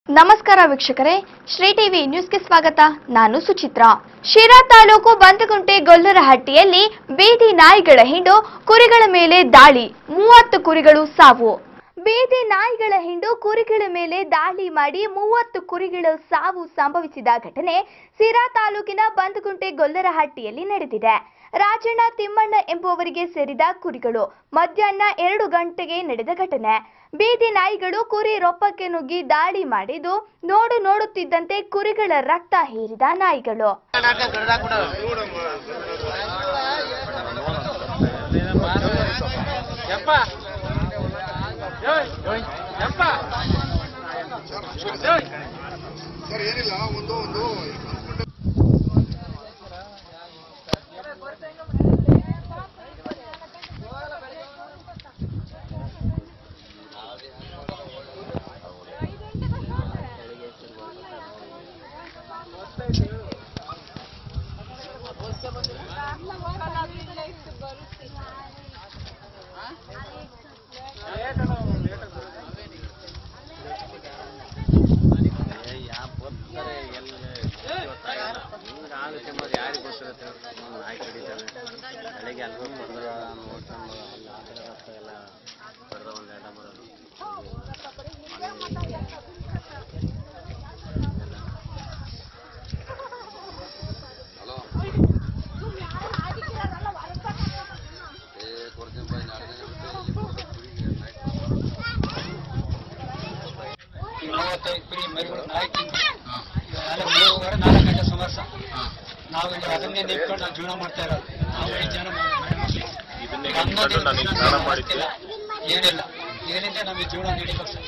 ನಮಸ್ಕಾರ ವೀಕ್ಷಕರೇ ಶ್ರೀ ಟಿವಿ ನ್ಯೂಸ್ಗೆ ಸ್ವಾಗತ ನಾನು ಸುಚಿತ್ರಾ ಶಿರಾ ತಾಲೂಕು ಬಂದಗುಂಟೆ ಗೊಲ್ಲರಹಟ್ಟಿಯಲ್ಲಿ ಬೀದಿ ನಾಯಿಗಳ ಹಿಂಡು ಕುರಿಗಳ ಮೇಲೆ ದಾಳಿ ಮೂವತ್ತು ಕುರಿಗಳು ಸಾವು ಬೀದಿ ನಾಯಿಗಳ ಹಿಂಡು ಕುರಿಗಳ ಮೇಲೆ ದಾಳಿ ಮಾಡಿ ಮೂವತ್ತು ಕುರಿಗಳ ಸಾವು ಸಂಭವಿಸಿದ ಘಟನೆ ಸಿರಾ ತಾಲೂಕಿನ ಬಂದಗುಂಟೆ ಗೊಲ್ಲರಹಟ್ಟಿಯಲ್ಲಿ ನಡೆದಿದೆ ರಾಜಣ್ಣ ತಿಮ್ಮಣ್ಣ ಎಂಬುವವರಿಗೆ ಸೇರಿದ ಕುರಿಗಳು ಮಧ್ಯಾಹ್ನ ಎರಡು ಗಂಟೆಗೆ ನಡೆದ ಘಟನೆ ಬೀದಿ ನಾಯಿಗಳು ಕುರಿ ರೊಪ್ಪಕ್ಕೆ ನುಗ್ಗಿ ದಾಳಿ ಮಾಡಿದ್ದು ನೋಡು ನೋಡುತ್ತಿದ್ದಂತೆ ಕುರಿಗಳ ರಕ್ತ ಹೀರಿದ ನಾಯಿಗಳು ಯಪ್ಪ ಯೋಯ್ ಯೋಯ್ ಯಪ್ಪ ಯೋಯ್ ಸರ್ ಏನಿಲ್ಲ ಒಂದು ಒಂದು ಯಾರಿಗೆ ಗೊತ್ತಿರುತ್ತೆ ನಾಯಿ ಕಡಿತಾರೆ ಬೆಳಗ್ಗೆ ಎಲ್ಲರೂ ಹೊಡೆದ್ರ ನೋಡ್ಕೊಂಡು ಅಲ್ಲಿ ಆ ಕಡೆ ರಸ್ತೆ ಎಲ್ಲ ಹೊಡೆದ ಒಂದು ಎರಡ ಬರೋದು ಹಲೋ ಏ ಕೊಡ್ತೀನಿ ಬಾಯ್ ನಾಳೆ ದಿನ ಬಿಟ್ಟು ಇಲ್ಲಿ ಮೂವತ್ತೈದು ಕುರಿ ಮರಿಗಳು ನಾಯಿ ತಿಂದು ನಾಳೆ ಮೂರುವರೆ ನಾಲ್ಕು ಗಂಟೆ ಸುಮಾರು ಸಹ ನಾವು ಇಲ್ಲಿ ಅದನ್ನೇ ನಿಂತ್ಕೊಂಡು ನಾವು ಜೀವನ ಮಾಡ್ತಾ ಇರೋದು ನಾವು ಐದು ಜನ ಇದನ್ನೇ ಗಂಡ ನಿಂತ್ಕೊಂಡು ನಾನು ದಿನ ಸ್ನಾನ ಜೀವನ ಮಾಡಿದ್ದೆ. ಮಾಡ್ತಿಲ್ಲ. ಏನಿಲ್ಲ ಇದರಿಂದ ನಮಗೆ ಜೀವನ ನಡೀಬೇಕು ಸರ್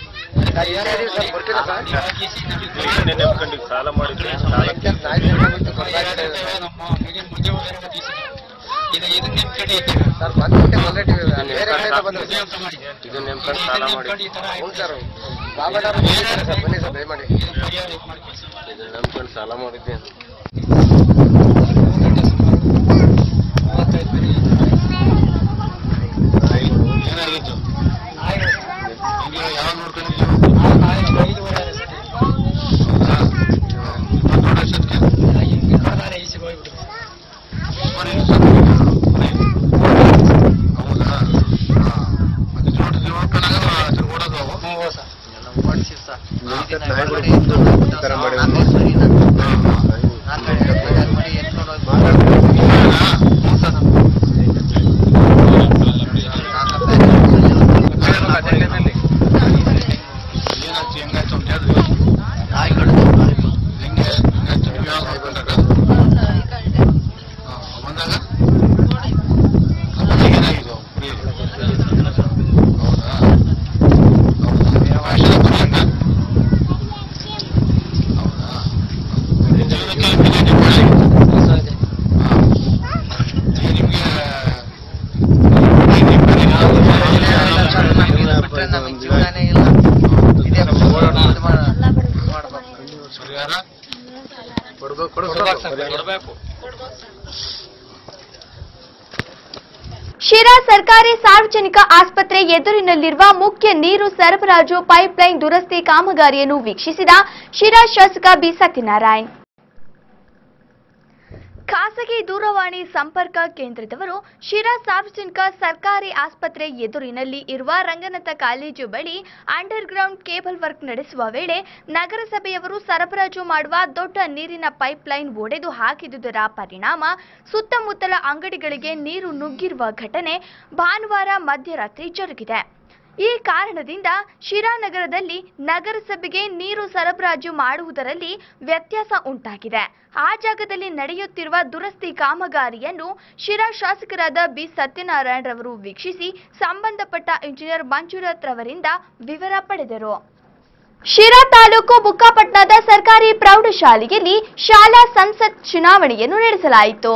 ಇದನ್ನೇ ನೆಮ್ಕೊಂಡು ಈಗ ಸಾಲ ಮಾಡಿದ್ರೆ ಸಾಲಕ್ಕೆ ನಮ್ಮ ಮಗನ ಮದುವೆ ಹೋಗಿರೋ ದಿವ್ಸ ಇದು ಇದನ್ನ ನೆನ್ಕೊಂಡು ಇದ್ದೀವಿ ಸರ್ ಬಂದ್ಬಿಟ್ಟೆ ಆಲ್ರೆಡಿ ಬೇರೆ ಕಡೆಯಿಂದ ಮದುವೆ ಬಂದ್ರು ಅಂತ ಮಾಡಿ ಇದನ್ನ ನೆಮ್ಕೊಂಡು ಸಾಲ ಇದನ್ನ ಮಾಡಿ ನೆನ್ಕೊಂಡು ಈ ಥರ ಹ್ಞೂ ಆಯ್ತು. ಸರ್ ಬಾಬಾಡವ್ರು ಬಂದಿದ್ದಾರೆ ಸರ್ ಬನ್ನಿ ಸರ್ ದಯಮಾಡಿ ಇದು ಪರಿಹಾರ ಇದು ಮಾಡ್ಕೊಳ್ಳಿ ಸರ್. ಇದನ್ನ ನೆಮ್ಕೊಂಡು ಸಾಲ ಮಾಡಿದ್ದೆ ಗಂಟೆ ಸುಮಾರು ಮೂವತ್ತೈದು ಕುರಿ ಏನಾಗಿತ್ತು ನಾಯಿಗಳು ಯಾವಾಗ ನೋಡ್ಕೊಂಡಿದ್ದೀವಿ ನಾವು ನಾಳೆ ಐದುವರೆ ಆದ್ರೆ ಸರ್ ಎಲ್ಲ ಹಿಂಗೆ ಹೊರಗಡೆ ಈಚೆಗೆ ಹೋಗ್ಬಿಟ್ರು ಹ್ಞೂ ಸರ್ ಶಿರಾ ಸರ್ಕಾರಿ ಸಾರ್ವಜನಿಕ ಆಸ್ಪತ್ರೆ ಎದುರಿನಲ್ಲಿರುವ ಮುಖ್ಯ ನೀರು ಸರಬರಾಜು ಪೈಪ್ಲೈನ್ ದುರಸ್ತಿ ಕಾಮಗಾರಿಯನ್ನು ವೀಕ್ಷಿಸಿದ ಶಿರಾ ಶಾಸಕ ಬಿ ಸತ್ಯನಾರಾಯಣ್ ಖಾಸಗಿ ದೂರವಾಣಿ ಸಂಪರ್ಕ ಕೇಂದ್ರದವರು ಶಿರಾ ಸಾರ್ವಜನಿಕ ಸರ್ಕಾರಿ ಆಸ್ಪತ್ರೆ ಎದುರಿನಲ್ಲಿ ಇರುವ ರಂಗನಾಥ ಕಾಲೇಜು ಬಳಿ ಅಂಡರ್ ಗ್ರೌಂಡ್ ಕೇಬಲ್ ವರ್ಕ್ ನಡೆಸುವ ವೇಳೆ ನಗರಸಭೆಯವರು ಸರಬರಾಜು ಮಾಡುವ ದೊಡ್ಡ ನೀರಿನ ಪೈಪ್ಲೈನ್ ಒಡೆದು ಹಾಕಿದುದರ ಪರಿಣಾಮ ಸುತ್ತಮುತ್ತಲ ಅಂಗಡಿಗಳಿಗೆ ನೀರು ನುಗ್ಗಿರುವ ಘಟನೆ ಭಾನುವಾರ ಮಧ್ಯರಾತ್ರಿ ಜರುಗಿದೆ ಈ ಕಾರಣದಿಂದ ಶಿರಾ ನಗರದಲ್ಲಿ ನಗರಸಭೆಗೆ ನೀರು ಸರಬರಾಜು ಮಾಡುವುದರಲ್ಲಿ ವ್ಯತ್ಯಾಸ ಉಂಟಾಗಿದೆ ಆ ಜಾಗದಲ್ಲಿ ನಡೆಯುತ್ತಿರುವ ದುರಸ್ತಿ ಕಾಮಗಾರಿಯನ್ನು ಶಿರಾ ಶಾಸಕರಾದ ಬಿ ಸತ್ಯನಾರಾಯಣ್ ರವರು ವೀಕ್ಷಿಸಿ ಸಂಬಂಧಪಟ್ಟ ಇಂಜಿನಿಯರ್ ಮಂಜುನಾಥ್ ರವರಿಂದ ವಿವರ ಪಡೆದರು ಶಿರಾ ತಾಲೂಕು ಬುಕ್ಕಾಪಟ್ನದ ಸರ್ಕಾರಿ ಪ್ರೌಢಶಾಲೆಯಲ್ಲಿ ಶಾಲಾ ಸಂಸತ್ ಚುನಾವಣೆಯನ್ನು ನಡೆಸಲಾಯಿತು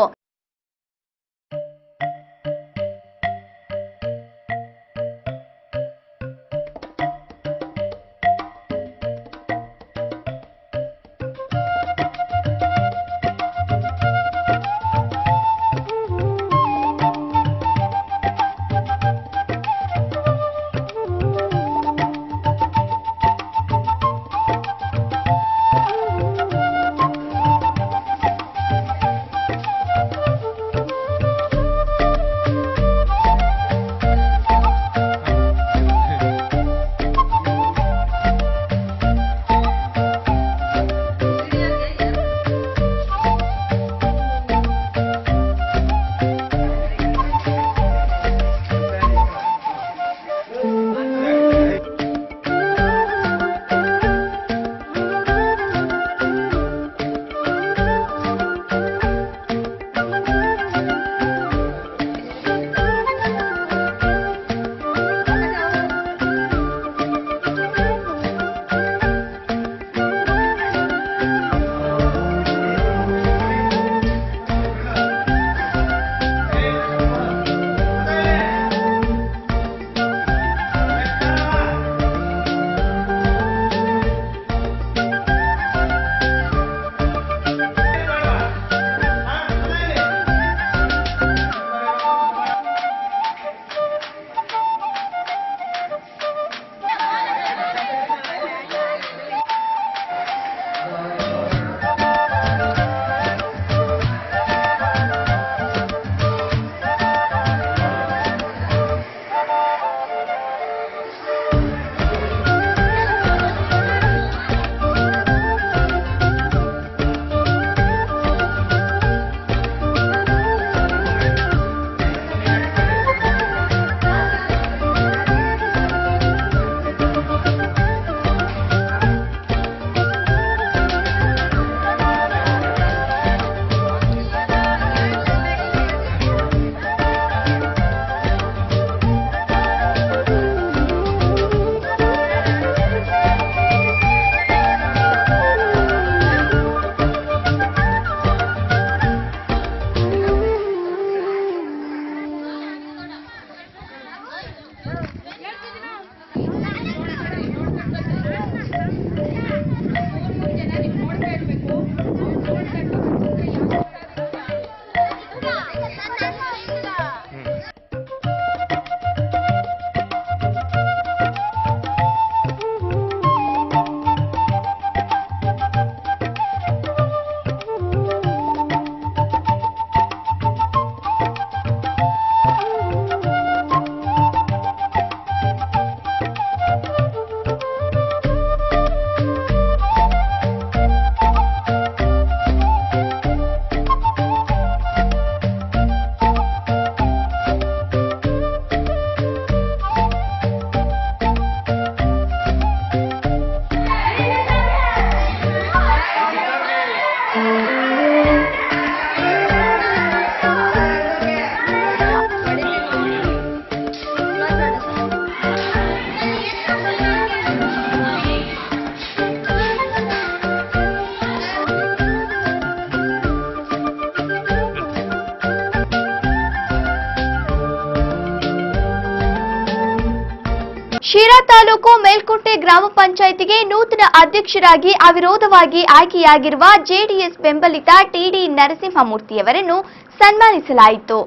ಶಿರಾ ತಾಲೂಕು ಮೇಲ್ಕೋಟೆ ಗ್ರಾಮ ಪಂಚಾಯಿತಿಗೆ ನೂತನ ಅಧ್ಯಕ್ಷರಾಗಿ ಅವಿರೋಧವಾಗಿ ಆಯ್ಕೆಯಾಗಿರುವ ಜೆಡಿಎಸ್ ಬೆಂಬಲಿತ ಟಿಡಿ ನರಸಿಂಹಮೂರ್ತಿಯವರನ್ನು ಸನ್ಮಾನಿಸಲಾಯಿತು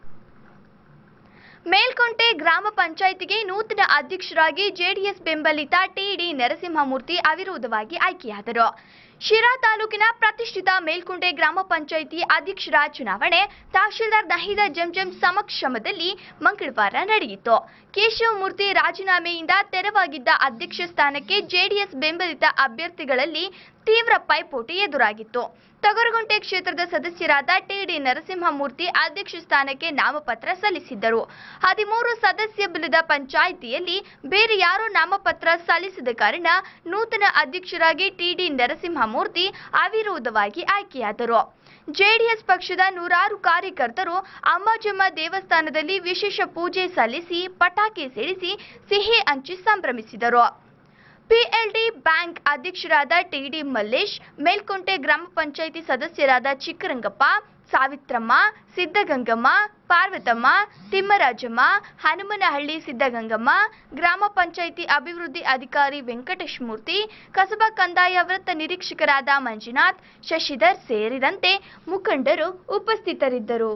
ಮೇಲ್ಕೊಂಟೆ ಗ್ರಾಮ ಪಂಚಾಯಿತಿಗೆ ನೂತನ ಅಧ್ಯಕ್ಷರಾಗಿ ಜೆಡಿಎಸ್ ಬೆಂಬಲಿತ ಟಿಡಿ ನರಸಿಂಹಮೂರ್ತಿ ಅವಿರೋಧವಾಗಿ ಆಯ್ಕೆಯಾದರು ಶಿರಾ ತಾಲೂಕಿನ ಪ್ರತಿಷ್ಠಿತ ಮೇಲ್ಕೊಂಟೆ ಗ್ರಾಮ ಪಂಚಾಯಿತಿ ಅಧ್ಯಕ್ಷರ ಚುನಾವಣೆ ತಹಶೀಲ್ದಾರ್ ನಹೀದ ಜಂಜಂ ಸಮಕ್ಷಮದಲ್ಲಿ ಮಂಗಳವಾರ ನಡೆಯಿತು ಕೇಶವಮೂರ್ತಿ ರಾಜೀನಾಮೆಯಿಂದ ತೆರವಾಗಿದ್ದ ಅಧ್ಯಕ್ಷ ಸ್ಥಾನಕ್ಕೆ ಜೆಡಿಎಸ್ ಬೆಂಬಲಿತ ಅಭ್ಯರ್ಥಿಗಳಲ್ಲಿ ತೀವ್ರ ಪೈಪೋಟಿ ಎದುರಾಗಿತ್ತು ತಗರಗುಂಟೆ ಕ್ಷೇತ್ರದ ಸದಸ್ಯರಾದ ಟಿಡಿ ನರಸಿಂಹಮೂರ್ತಿ ಅಧ್ಯಕ್ಷ ಸ್ಥಾನಕ್ಕೆ ನಾಮಪತ್ರ ಸಲ್ಲಿಸಿದ್ದರು ಹದಿಮೂರು ಸದಸ್ಯ ಬಲದ ಪಂಚಾಯಿತಿಯಲ್ಲಿ ಬೇರೆ ಯಾರೂ ನಾಮಪತ್ರ ಸಲ್ಲಿಸದ ಕಾರಣ ನೂತನ ಅಧ್ಯಕ್ಷರಾಗಿ ಟಿಡಿ ನರಸಿಂಹಮೂರ್ತಿ ಅವಿರೋಧವಾಗಿ ಆಯ್ಕೆಯಾದರು ಜೆಡಿಎಸ್ ಪಕ್ಷದ ನೂರಾರು ಕಾರ್ಯಕರ್ತರು ಅಮ್ಮಾಜಮ್ಮ ದೇವಸ್ಥಾನದಲ್ಲಿ ವಿಶೇಷ ಪೂಜೆ ಸಲ್ಲಿಸಿ ಪಟಾಕಿ ಸಿಡಿಸಿ ಸಿಹಿ ಹಂಚಿ ಸಂಭ್ರಮಿಸಿದರು ಪಿಎಲ್ಡಿ ಬ್ಯಾಂಕ್ ಅಧ್ಯಕ್ಷರಾದ ಟಿಡಿ ಮಲ್ಲೇಶ್ ಮೇಲ್ಕೊಂಟೆ ಗ್ರಾಮ ಪಂಚಾಯಿತಿ ಸದಸ್ಯರಾದ ಚಿಕ್ಕರಂಗಪ್ಪ ಸಾವಿತ್ರಮ್ಮ ಸಿದ್ದಗಂಗಮ್ಮ ಪಾರ್ವತಮ್ಮ ತಿಮ್ಮರಾಜಮ್ಮ ಹನುಮನಹಳ್ಳಿ ಸಿದ್ದಗಂಗಮ್ಮ ಗ್ರಾಮ ಪಂಚಾಯಿತಿ ಅಭಿವೃದ್ಧಿ ಅಧಿಕಾರಿ ವೆಂಕಟೇಶ್ ಮೂರ್ತಿ ಕಸಬಾ ಕಂದಾಯ ವೃತ್ತ ನಿರೀಕ್ಷಕರಾದ ಮಂಜುನಾಥ್ ಶಶಿಧರ್ ಸೇರಿದಂತೆ ಮುಖಂಡರು ಉಪಸ್ಥಿತರಿದ್ದರು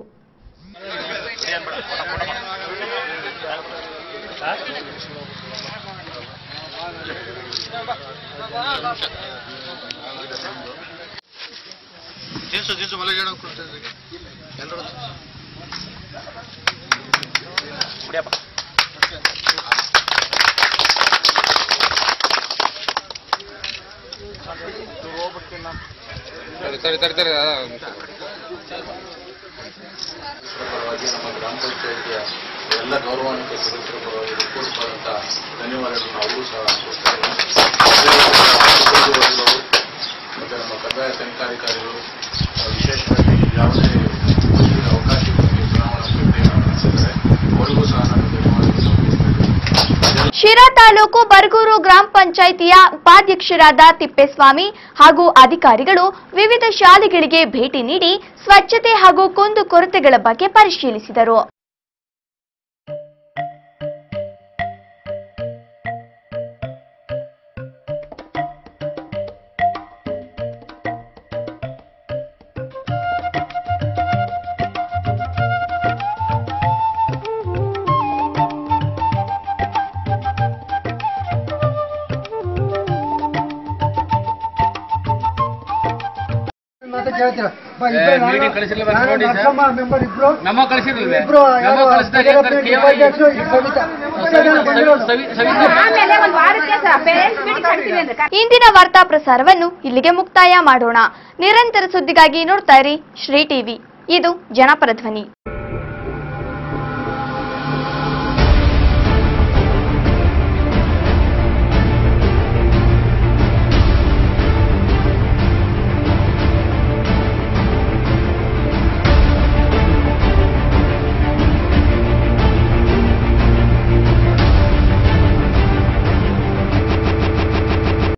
ದಿವಸ ದಿವಸ ಮಲಗಿ ಕೊಡ್ತಾರೆ ಎಲ್ಲರೂ ತಡಿ ತಡಿ ತಡಿ ಪರವಾಗಿ ನಮ್ಮ ಗ್ರಾಮ ಪಂಚಾಯಿತಿಯ ಎಲ್ಲ ಗೌರವಾನ್ವಿತ ಸದಸ್ಯರ ಪರವಾಗಿ ಹೃತ್ಪೂರ್ವಕವಾದಂಥ ಧನ್ಯವಾದಗಳನ್ನು ಅವರು ಸಹ ಕೊಡ್ತಾರೆ ಮತ್ತು ನಮ್ಮ ಕಂದಾಯ ತನಿಖಾಧಿಕಾರಿಗಳು ಆ, ವಿಶೇಷವಾಗಿ ಯಾವುದೇ ಪಕ್ಷದ ಅವಕಾಶ ಕೊಟ್ಟು ಚುನಾವಣಾ ಸ್ಪರ್ಧೆಯನ್ನು ನಡೆಸಿದ್ದಾರೆ ಅವರಿಗೂ ಸಹ ನಾನು ಧನ್ಯವಾದಗಳನ್ನು ಸಲ್ಲಿಸ್ತೇನೆ ಶಿರಾ ತಾಲೂಕು ಬರಗೂರು ಗ್ರಾಮ ಪಂಚಾಯಿತಿಯ ಉಪಾಧ್ಯಕ್ಷರಾದ ತಿಪ್ಪೇಸ್ವಾಮಿ ಹಾಗೂ ಅಧಿಕಾರಿಗಳು ವಿವಿಧ ಶಾಲೆಗಳಿಗೆ ಭೇಟಿ ನೀಡಿ ಸ್ವಚ್ಛತೆ ಹಾಗೂ ಕುಂದು ಕೊರತೆಗಳ ಬಗ್ಗೆ ಪರಿಶೀಲಿಸಿದರು ಮತ್ತೆ ಕೇಳ್ತೀರ ಬಾ, ಇಬ್ರು ನಾನು- ನಾನು ನರಸಮ್ಮ ಮೆಂಬರ್ ಇಬ್ರು ನಮ್ಮ ಕಳಿಸಿದ್ವಿ ಇಬ್ರು ಯಾರು ಡೆವಲಪ್ಮೆಂಟ್ ಉಪಾಧ್ಯಕ್ಷರು, ಈ ಸವಿತಾ ಹೊಸ ಜನ ಬಂದಿರೋದು. ಆಮೇಲೆ ಒಂದು ವಾರಕ್ಕೆ ಪೇರೆಂಟ್ಸ್ ಮೀಟಿಂಗ್ ಕರಿತೀವಿ ಅಂದ್ರೆ ಇಂದಿನ ವಾರ್ತಾ ಪ್ರಸಾರವನ್ನು ಇಲ್ಲಿಗೆ ಮುಕ್ತಾಯ ಮಾಡೋಣ ನಿರಂತರ ಸುದ್ದಿಗಾಗಿ ನೋಡ್ತಾ ಇರಿ ಶ್ರೀ ಟಿವಿ ಇದು ಜನಪರ ಧ್ವನಿ